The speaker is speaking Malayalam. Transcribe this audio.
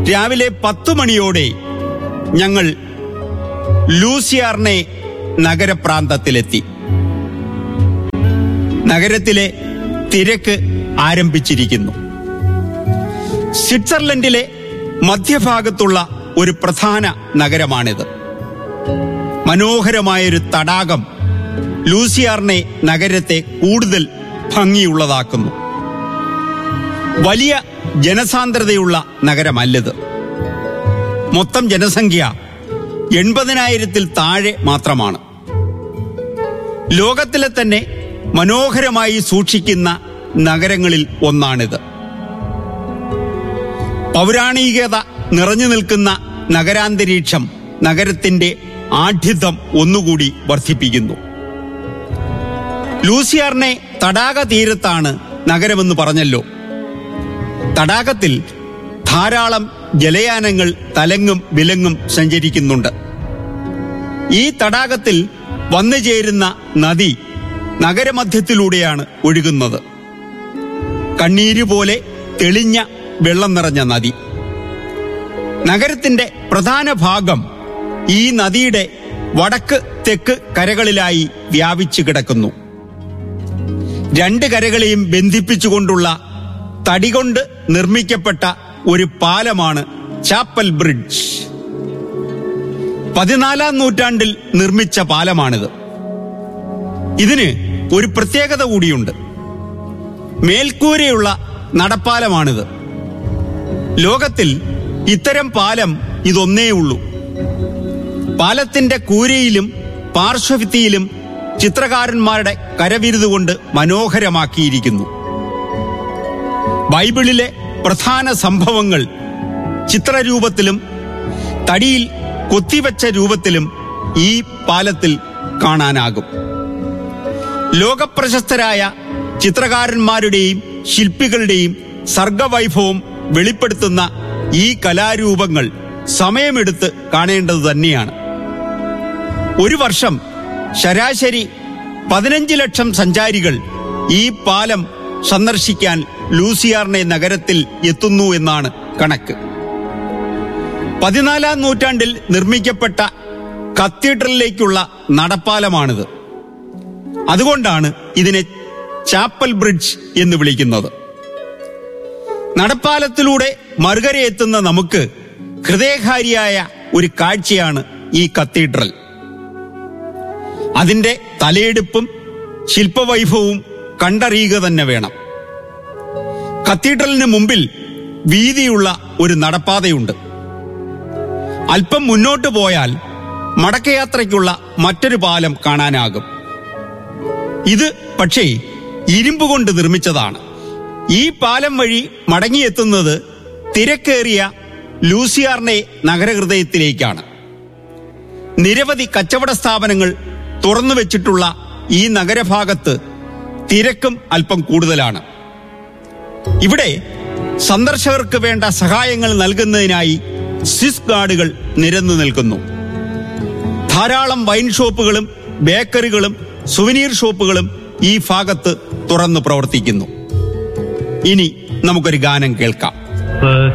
രാവിലെ പത്തു മണിയോടെ ഞങ്ങൾ ലൂസിയാർനെ നഗരപ്രാന്തത്തിലെത്തി നഗരത്തിലെ തിരക്ക് ആരംഭിച്ചിരിക്കുന്നു സ്വിറ്റ്സർലൻഡിലെ മധ്യഭാഗത്തുള്ള ഒരു പ്രധാന നഗരമാണിത് മനോഹരമായൊരു തടാകം ലൂസിയാർനെ നഗരത്തെ കൂടുതൽ ഭംഗിയുള്ളതാക്കുന്നു വലിയ ജനസാന്ദ്രതയുള്ള നഗരമല്ലത് മൊത്തം ജനസംഖ്യ എൺപതിനായിരത്തിൽ താഴെ മാത്രമാണ് ലോകത്തിലെ തന്നെ മനോഹരമായി സൂക്ഷിക്കുന്ന നഗരങ്ങളിൽ ഒന്നാണിത് പൗരാണികത നിറഞ്ഞു നിൽക്കുന്ന നഗരാന്തരീക്ഷം നഗരത്തിന്റെ ആഢ്യത്വം ഒന്നുകൂടി വർദ്ധിപ്പിക്കുന്നു ലൂസിയാറിനെ തടാക തീരത്താണ് നഗരമെന്ന് പറഞ്ഞല്ലോ തടാകത്തിൽ ധാരാളം ജലയാനങ്ങൾ തലങ്ങും വിലങ്ങും സഞ്ചരിക്കുന്നുണ്ട് ഈ തടാകത്തിൽ വന്നു ചേരുന്ന നദി നഗരമധ്യത്തിലൂടെയാണ് ഒഴുകുന്നത് കണ്ണീര് പോലെ തെളിഞ്ഞ വെള്ളം നിറഞ്ഞ നദി നഗരത്തിന്റെ പ്രധാന ഭാഗം ഈ നദിയുടെ വടക്ക് തെക്ക് കരകളിലായി വ്യാപിച്ചു കിടക്കുന്നു രണ്ട് കരകളെയും ബന്ധിപ്പിച്ചുകൊണ്ടുള്ള തടി കൊണ്ട് നിർമ്മിക്കപ്പെട്ട ഒരു പാലമാണ് ചാപ്പൽ ബ്രിഡ്ജ് പതിനാലാം നൂറ്റാണ്ടിൽ നിർമ്മിച്ച പാലമാണിത് ഇതിന് ഒരു പ്രത്യേകത കൂടിയുണ്ട് മേൽക്കൂരയുള്ള നടപ്പാലമാണിത് ലോകത്തിൽ ഇത്തരം പാലം ഇതൊന്നേ ഉള്ളൂ പാലത്തിന്റെ കൂരയിലും പാർശ്വഭിത്തിയിലും ചിത്രകാരന്മാരുടെ കരവിരുതുകൊണ്ട് മനോഹരമാക്കിയിരിക്കുന്നു ബൈബിളിലെ പ്രധാന സംഭവങ്ങൾ ചിത്രരൂപത്തിലും തടിയിൽ കൊത്തിവെച്ച രൂപത്തിലും ഈ പാലത്തിൽ കാണാനാകും ലോകപ്രശസ്തരായ ചിത്രകാരന്മാരുടെയും ശില്പികളുടെയും സർഗവൈഭവം വെളിപ്പെടുത്തുന്ന ഈ കലാരൂപങ്ങൾ സമയമെടുത്ത് കാണേണ്ടത് തന്നെയാണ് ഒരു വർഷം ശരാശരി പതിനഞ്ച് ലക്ഷം സഞ്ചാരികൾ ഈ പാലം സന്ദർശിക്കാൻ ലൂസിയാർനെ നഗരത്തിൽ എത്തുന്നു എന്നാണ് കണക്ക് പതിനാലാം നൂറ്റാണ്ടിൽ നിർമ്മിക്കപ്പെട്ട കത്തീഡ്രലിലേക്കുള്ള നടപ്പാലമാണിത് അതുകൊണ്ടാണ് ഇതിനെ ചാപ്പൽ ബ്രിഡ്ജ് എന്ന് വിളിക്കുന്നത് നടപ്പാലത്തിലൂടെ മറുകരയെത്തുന്ന നമുക്ക് ഹൃദയഹാരിയായ ഒരു കാഴ്ചയാണ് ഈ കത്തീഡ്രൽ അതിന്റെ തലയെടുപ്പും ശില്പവൈഭവവും കണ്ടറിയുക തന്നെ വേണം കത്തീഡ്രലിന് മുമ്പിൽ വീതിയുള്ള ഒരു നടപ്പാതയുണ്ട് അല്പം മുന്നോട്ട് പോയാൽ മടക്കയാത്രയ്ക്കുള്ള മറ്റൊരു പാലം കാണാനാകും ഇത് പക്ഷേ ഇരുമ്പ് കൊണ്ട് നിർമ്മിച്ചതാണ് ഈ പാലം വഴി മടങ്ങിയെത്തുന്നത് തിരക്കേറിയ ലൂസിയാർനെ നഗരഹൃദയത്തിലേക്കാണ് നിരവധി കച്ചവട സ്ഥാപനങ്ങൾ തുറന്നു വെച്ചിട്ടുള്ള ഈ നഗരഭാഗത്ത് തിരക്കും അല്പം കൂടുതലാണ് ഇവിടെ സന്ദർശകർക്ക് വേണ്ട സഹായങ്ങൾ നൽകുന്നതിനായി സ്വിസ് ഗാർഡുകൾ നിരന്നു നിൽക്കുന്നു ധാരാളം വൈൻ ഷോപ്പുകളും ബേക്കറികളും സുവനീർ ഷോപ്പുകളും ഈ ഭാഗത്ത് തുറന്നു പ്രവർത്തിക്കുന്നു ഇനി നമുക്കൊരു ഗാനം കേൾക്കാം